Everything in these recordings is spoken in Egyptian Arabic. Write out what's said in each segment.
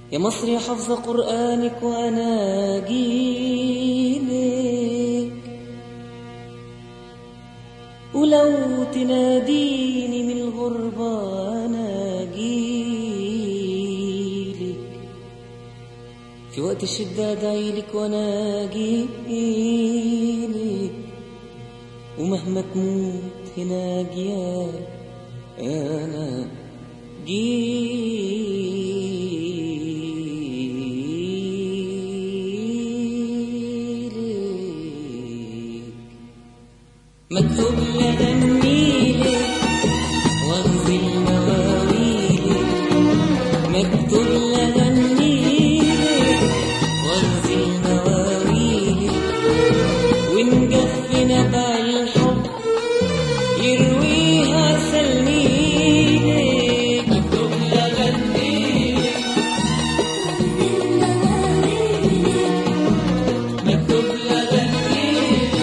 يا مصر يا حفظ قرآنك وأنا جيلك ولو تناديني من الغربة أنا جيلك في وقت الشدة أدعيلك وأنا جيلك ومهما تموت هنا جيال أنا جيلك مكتوب لغنيلك وانزل مواويلك مكتوب لغنيلك وانزل مواويلك ونجف نبع الحب يرويها سلميلك مكتوب لغنيلك مكتوب لغنيلك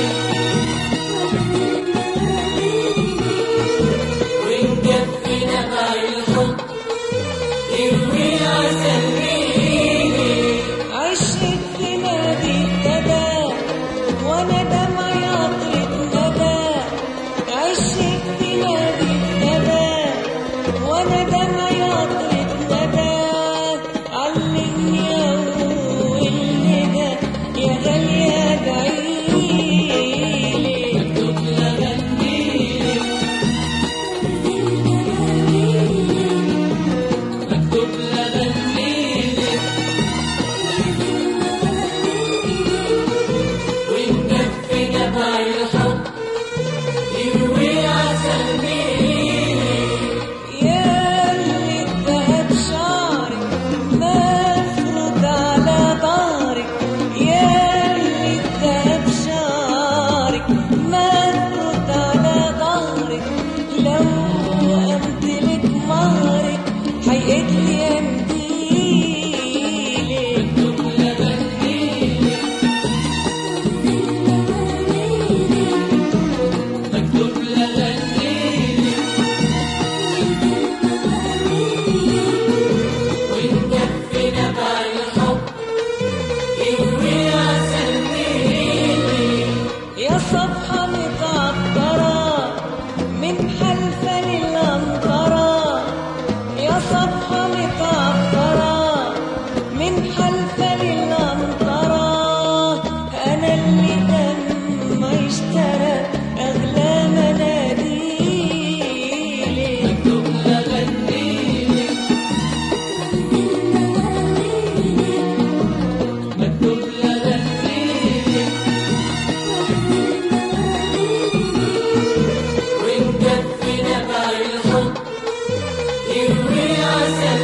ونجف نبع الحب يرويها سلميلك عشت في نادي ابتدى وانا دمعي عطرة ندى عشت في نادي ابتدى وانا دمعي عطرة ندى علمني اول ندى يا غالية ادعيلي مكتوب لغنيلك مكتوب لغنيلك ونجف نبع الحب يروي عسل يا اللي اتبهت شعرك مفروض على ظهرك يا اللي اتبهت شعرك مفروض على ظهرك لو امتلك مهرك هيقتلي ينديلك مكتوب لغنيلك مكتوب لغنيلك ونجف نبع الحب يروي عسل يا صفحة متعطرة من حلفة للأنطرة يا صفحة متعطرة من حلفة للأنطرة أنا اللي دمعي اشترى أغلى مناديلي مكتوب لغنيلك مكتوب لغنيلك ونجف نبع الحب يروي عسل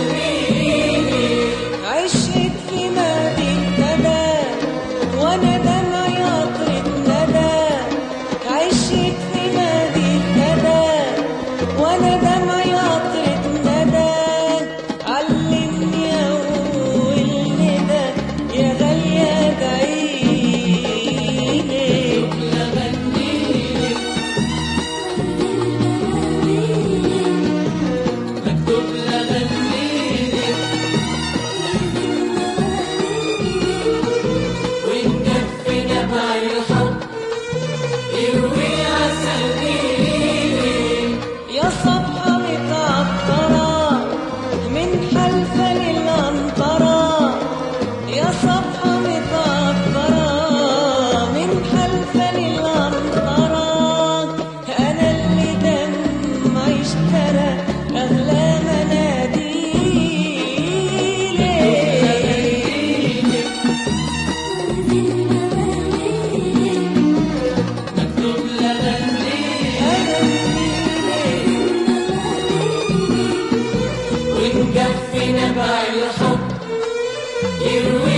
عشت في نادي ابتدى وانا دمعي عطرة ندى عشت في نادي ابتدى وانا دمعي عطرة ندى علمني اول ندى يا غالية ادعيلي لغنيلك مكتوب لغنيلك ونجف نبع الحب يروي عسل يا صبحة متعطرة من حلفة للأنطرة يا صبحة متعطرة من حلفة للأنطرة أنا اللي دمعي اشترى أغلى مناديلي مكتوب ونجف نبع الحب يروي